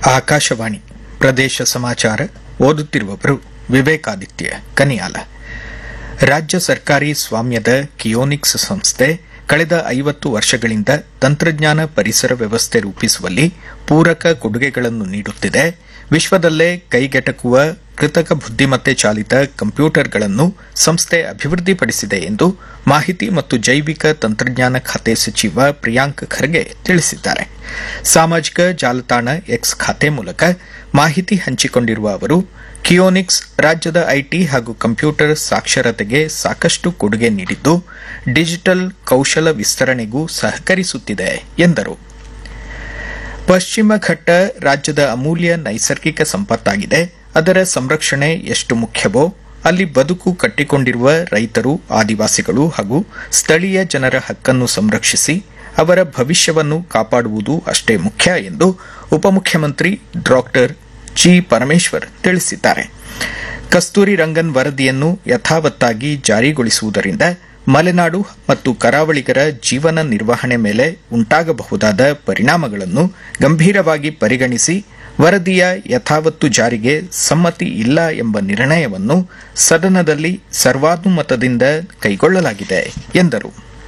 ಆಕಾಶವಾಣಿ ಪ್ರದೇಶ ಸಮಾಚಾರ ಓದುತ್ತಿರುವವರು ವಿವೇಕಾದಿತ್ಯ ಕನಿಯಾಲ ರಾಜ್ಯ ಸರ್ಕಾರಿ ಸ್ವಾಮ್ಯದ ಕಿಯೋನಿಕ್ಸ್ ಸಂಸ್ಥೆ ಕಳೆದ ಐವತ್ತು ವರ್ಷಗಳಿಂದ ತಂತ್ರಜ್ಞಾನ ಪರಿಸರ ವ್ಯವಸ್ಥೆ ರೂಪಿಸುವಲ್ಲಿ ಪೂರಕ ಕೊಡುಗೆಗಳನ್ನು ನೀಡುತ್ತಿದೆ ವಿಶ್ವದಲ್ಲೇ ಕೈಗೆಟಕುವ ಕೃತಕ ಬುದ್ದಿಮತ್ತೆ ಚಾಲಿತ ಕಂಪ್ಯೂಟರ್ಗಳನ್ನು ಸಂಸ್ಥೆ ಅಭಿವೃದ್ಧಿಪಡಿಸಿದೆ ಎಂದು ಮಾಹಿತಿ ಮತ್ತು ಜೈವಿಕ ತಂತ್ರಜ್ಞಾನ ಖಾತೆ ಸಚಿವ ಪ್ರಿಯಾಂಕ್ ಖರ್ಗೆ ತಿಳಿಸಿದ್ದಾರೆ ಸಾಮಾಜಿಕ ಜಾಲತಾಣ ಎಕ್ಸ್ ಖಾತೆ ಮೂಲಕ ಮಾಹಿತಿ ಹಂಚಿಕೊಂಡಿರುವ ಅವರು ಕಿಯೋನಿಕ್ಸ್ ರಾಜ್ಯದ ಐಟಿ ಹಾಗೂ ಕಂಪ್ಯೂಟರ್ ಸಾಕ್ಷರತೆಗೆ ಸಾಕಷ್ಟು ಕೊಡುಗೆ ನೀಡಿದ್ದು ಡಿಜಿಟಲ್ ಕೌಶಲ ವಿಸ್ತರಣೆಗೂ ಸಹಕರಿಸುತ್ತಿದೆ ಎಂದರು ಪಶ್ಚಿಮ ಘಟ್ಟ ರಾಜ್ಯದ ಅಮೂಲ್ಯ ನೈಸರ್ಗಿಕ ಸಂಪತ್ತಾಗಿದೆ ಅದರ ಸಂರಕ್ಷಣೆ ಎಷ್ಟು ಮುಖ್ಯವೋ ಅಲ್ಲಿ ಬದುಕು ಕಟ್ಟಿಕೊಂಡಿರುವ ರೈತರು ಆದಿವಾಸಿಗಳು ಹಾಗೂ ಸ್ಥಳೀಯ ಜನರ ಹಕ್ಕನ್ನು ಸಂರಕ್ಷಿಸಿ ಅವರ ಭವಿಷ್ಯವನ್ನು ಕಾಪಾಡುವುದು ಅಷ್ಟೇ ಮುಖ್ಯ ಎಂದು ಉಪಮುಖ್ಯಮಂತ್ರಿ ಡಾಕ್ಟರ್ ಜಿ ಪರಮೇಶ್ವರ್ ತಿಳಿಸಿದ್ದಾರೆ ಕಸ್ತೂರಿ ರಂಗನ್ ವರದಿಯನ್ನು ಯಥಾವತ್ತಾಗಿ ಜಾರಿಗೊಳಿಸುವುದರಿಂದ ಮಲೆನಾಡು ಮತ್ತು ಕರಾವಳಿಗರ ಜೀವನ ನಿರ್ವಹಣೆ ಮೇಲೆ ಉಂಟಾಗಬಹುದಾದ ಪರಿಣಾಮಗಳನ್ನು ಗಂಭೀರವಾಗಿ ಪರಿಗಣಿಸಿ ವರದಿಯ ಯಥಾವತ್ತು ಜಾರಿಗೆ ಸಮ್ಮತಿ ಇಲ್ಲ ಎಂಬ ನಿರ್ಣಯವನ್ನು ಸದನದಲ್ಲಿ ಸರ್ವಾನುಮತದಿಂದ ಕೈಗೊಳ್ಳಲಾಗಿದೆ ಎಂದರು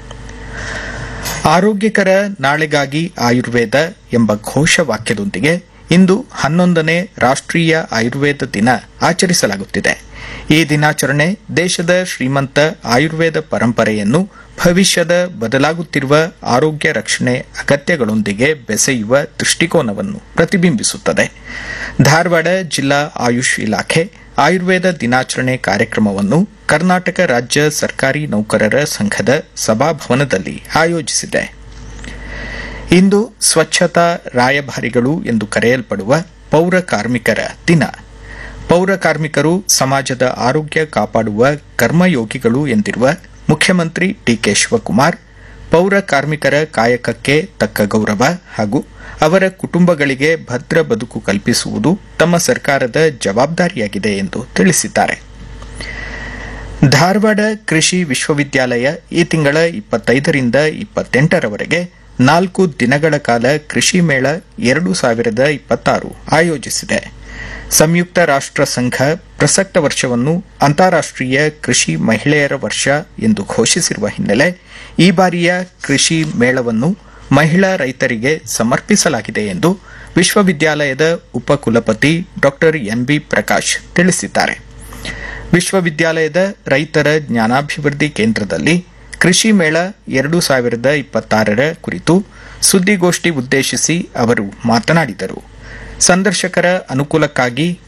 ಆರೋಗ್ಯಕರ ನಾಳೆಗಾಗಿ ಆಯುರ್ವೇದ ಎಂಬ ಘೋಷವಾಕ್ಯದೊಂದಿಗೆ ಇಂದು ಹನ್ನೊಂದನೇ ರಾಷ್ಟೀಯ ಆಯುರ್ವೇದ ದಿನ ಆಚರಿಸಲಾಗುತ್ತಿದೆ ಈ ದಿನಾಚರಣೆ ದೇಶದ ಶ್ರೀಮಂತ ಆಯುರ್ವೇದ ಪರಂಪರೆಯನ್ನು ಭವಿಷ್ಯದ ಬದಲಾಗುತ್ತಿರುವ ಆರೋಗ್ಯ ರಕ್ಷಣೆ ಅಗತ್ಯಗಳೊಂದಿಗೆ ಬೆಸೆಯುವ ದೃಷ್ಟಿಕೋನವನ್ನು ಪ್ರತಿಬಿಂಬಿಸುತ್ತದೆ ಧಾರವಾಡ ಜಿಲ್ಲಾ ಆಯುಷ್ ಇಲಾಖೆ ಆಯುರ್ವೇದ ದಿನಾಚರಣೆ ಕಾರ್ಯಕ್ರಮವನ್ನು ಕರ್ನಾಟಕ ರಾಜ್ಯ ಸರ್ಕಾರಿ ನೌಕರರ ಸಂಘದ ಸಭಾಭವನದಲ್ಲಿ ಆಯೋಜಿಸಿದೆ ಇಂದು ಸ್ವಚ್ಛತಾ ರಾಯಭಾರಿಗಳು ಎಂದು ಕರೆಯಲ್ಪಡುವ ಪೌರ ಕಾರ್ಮಿಕರ ದಿನ ಪೌರ ಕಾರ್ಮಿಕರು ಸಮಾಜದ ಆರೋಗ್ಯ ಕಾಪಾಡುವ ಕರ್ಮಯೋಗಿಗಳು ಎಂದಿರುವ ಮುಖ್ಯಮಂತ್ರಿ ಡಿಕೆ ಶಿವಕುಮಾರ್ ಪೌರ ಕಾರ್ಮಿಕರ ಕಾಯಕಕ್ಕೆ ತಕ್ಕ ಗೌರವ ಹಾಗೂ ಅವರ ಕುಟುಂಬಗಳಿಗೆ ಭದ್ರ ಬದುಕು ಕಲ್ಪಿಸುವುದು ತಮ್ಮ ಸರ್ಕಾರದ ಜವಾಬ್ದಾರಿಯಾಗಿದೆ ಎಂದು ತಿಳಿಸಿದ್ದಾರೆ ಧಾರವಾಡ ಕೃಷಿ ವಿಶ್ವವಿದ್ಯಾಲಯ ಈ ತಿಂಗಳ ಇಪ್ಪತ್ತೈದರಿಂದ ಇಪ್ಪತ್ತೆಂಟರವರೆಗೆ ನಾಲ್ಕು ದಿನಗಳ ಕಾಲ ಕೃಷಿ ಮೇಳ ಎರಡು ಸಾವಿರದ ಇಪ್ಪತ್ತಾರು ಆಯೋಜಿಸಿದೆ ಸಂಯುಕ್ತ ರಾಷ್ಟ್ರ ಸಂಘ ಪ್ರಸಕ್ತ ವರ್ಷವನ್ನು ಅಂತಾರಾಷ್ಟೀಯ ಕೃಷಿ ಮಹಿಳೆಯರ ವರ್ಷ ಎಂದು ಘೋಷಿಸಿರುವ ಹಿನ್ನೆಲೆ ಈ ಬಾರಿಯ ಕೃಷಿ ಮೇಳವನ್ನು ಮಹಿಳಾ ರೈತರಿಗೆ ಸಮರ್ಪಿಸಲಾಗಿದೆ ಎಂದು ವಿಶ್ವವಿದ್ಯಾಲಯದ ಉಪಕುಲಪತಿ ಡಾ ಎಂಬಿ ಪ್ರಕಾಶ್ ತಿಳಿಸಿದ್ದಾರೆ ವಿಶ್ವವಿದ್ಯಾಲಯದ ರೈತರ ಜ್ಞಾನಾಭಿವೃದ್ಧಿ ಕೇಂದ್ರದಲ್ಲಿ ಕೃಷಿ ಮೇಳ ಎರಡು ಸಾವಿರದ ಇಪ್ಪತ್ತಾರರ ಕುರಿತು ಸುದ್ದಿಗೋಷ್ಠಿ ಉದ್ದೇಶಿಸಿ ಅವರು ಮಾತನಾಡಿದರು ಸಂದರ್ಶಕರ ಅನುಕೂಲಕ್ಕಾಗಿ